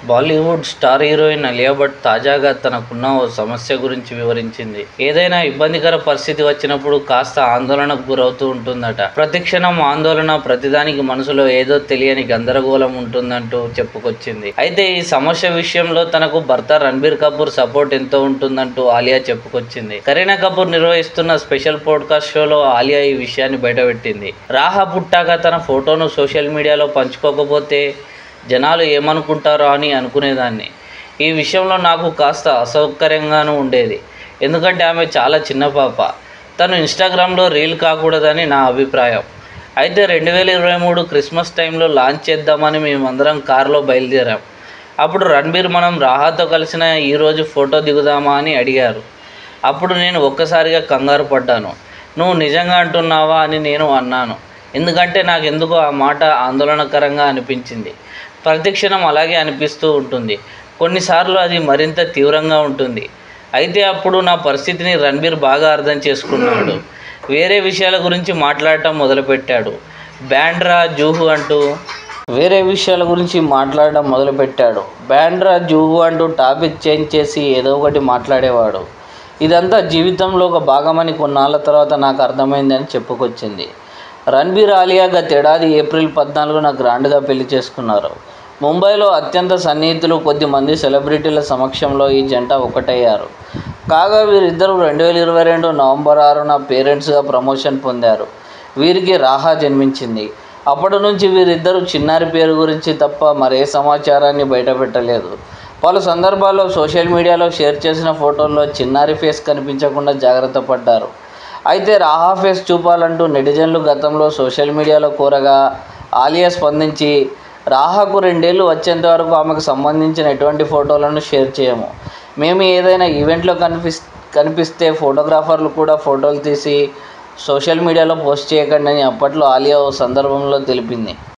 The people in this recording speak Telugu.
బాలీవుడ్ స్టార్ హీరోయిన్ అలియా భట్ తాజాగా తనకున్న ఓ సమస్య గురించి వివరించింది ఏదైనా ఇబ్బందికర పరిస్థితి వచ్చినప్పుడు కాస్త ఆందోళనకు గురవుతూ ఉంటుందట ప్రతిక్షణం ఆందోళన ప్రతిదానికి మనసులో ఏదో తెలియని గందరగోళం ఉంటుందంటూ చెప్పుకొచ్చింది అయితే ఈ సమస్య విషయంలో తనకు భర్త రణబీర్ కపూర్ సపోర్ట్ ఎంతో ఉంటుందంటూ ఆలియా చెప్పుకొచ్చింది కరీనా కపూర్ నిర్వహిస్తున్న స్పెషల్ పోడ్కాస్ట్ షోలో ఆలియా ఈ విషయాన్ని బయటపెట్టింది రాహా పుట్టాక తన ఫోటోను సోషల్ మీడియాలో పంచుకోకపోతే జనాలు ఏమనుకుంటారో అని అనుకునేదాన్ని ఈ విషయంలో నాకు కాస్త అసౌకర్యంగానూ ఉండేది ఎందుకంటే ఆమె చాలా చిన్న పాప తను ఇన్స్టాగ్రామ్లో రీల్ కాకూడదని నా అభిప్రాయం అయితే రెండు వేల ఇరవై మూడు క్రిస్మస్ టైంలో లాంచ్ చేద్దామని మేమందరం కారులో బయలుదేరాం అప్పుడు రణబీర్ మనం రాహాతో కలిసిన ఈరోజు ఫోటో దిగుదామా అని అడిగారు అప్పుడు నేను ఒక్కసారిగా కంగారు పడ్డాను నువ్వు నిజంగా అంటున్నావా అని నేను అన్నాను ఎందుకంటే నాకు ఎందుకో ఆ మాట ఆందోళనకరంగా అనిపించింది ప్రతిక్షణం అలాగే అనిపిస్తూ ఉంటుంది కొన్నిసార్లు అది మరింత తీవ్రంగా ఉంటుంది అయితే అప్పుడు నా పరిస్థితిని రణబీర్ బాగా అర్థం చేసుకున్నాడు వేరే విషయాల గురించి మాట్లాడటం మొదలుపెట్టాడు బ్యాండ్రా జూహు అంటూ వేరే విషయాల గురించి మాట్లాడడం మొదలుపెట్టాడు బ్యాండ్రా జూహు అంటూ టాపిక్ చేంజ్ చేసి ఏదో ఒకటి మాట్లాడేవాడు ఇదంతా జీవితంలో ఒక భాగమని కొన్నాళ్ళ తర్వాత నాకు అర్థమైందని చెప్పుకొచ్చింది రణబీర్ ఆలియా గత ఏడాది ఏప్రిల్ పద్నాలుగున గ్రాండ్గా పెళ్లి చేసుకున్నారు ముంబైలో అత్యంత సన్నిహితులు కొద్దిమంది సెలబ్రిటీల సమక్షంలో ఈ జంట ఒకటయ్యారు కాగా వీరిద్దరూ రెండు వేల ఇరవై రెండు నవంబర్ ఆరున పేరెంట్స్గా ప్రమోషన్ పొందారు వీరికి రాహా జన్మించింది అప్పటి నుంచి వీరిద్దరూ చిన్నారి పేరు గురించి తప్ప మరే సమాచారాన్ని బయటపెట్టలేదు పలు సందర్భాల్లో సోషల్ మీడియాలో షేర్ చేసిన ఫోటోల్లో చిన్నారి ఫేస్ కనిపించకుండా జాగ్రత్త పడ్డారు అయితే రాహా ఫేస్ చూపాలంటూ నెటిజన్లు గతంలో సోషల్ మీడియాలో కోరగా ఆలియా స్పందించి రాహాకు రెండేళ్ళు వచ్చేంత వరకు ఆమెకు సంబంధించిన ఎటువంటి ఫోటోలను షేర్ చేయము మేము ఏదైనా ఈవెంట్లో కనిపిస్ కనిపిస్తే ఫోటోగ్రాఫర్లు కూడా ఫోటోలు తీసి సోషల్ మీడియాలో పోస్ట్ చేయకండి అని అప్పట్లో ఆలియా ఓ సందర్భంలో తెలిపింది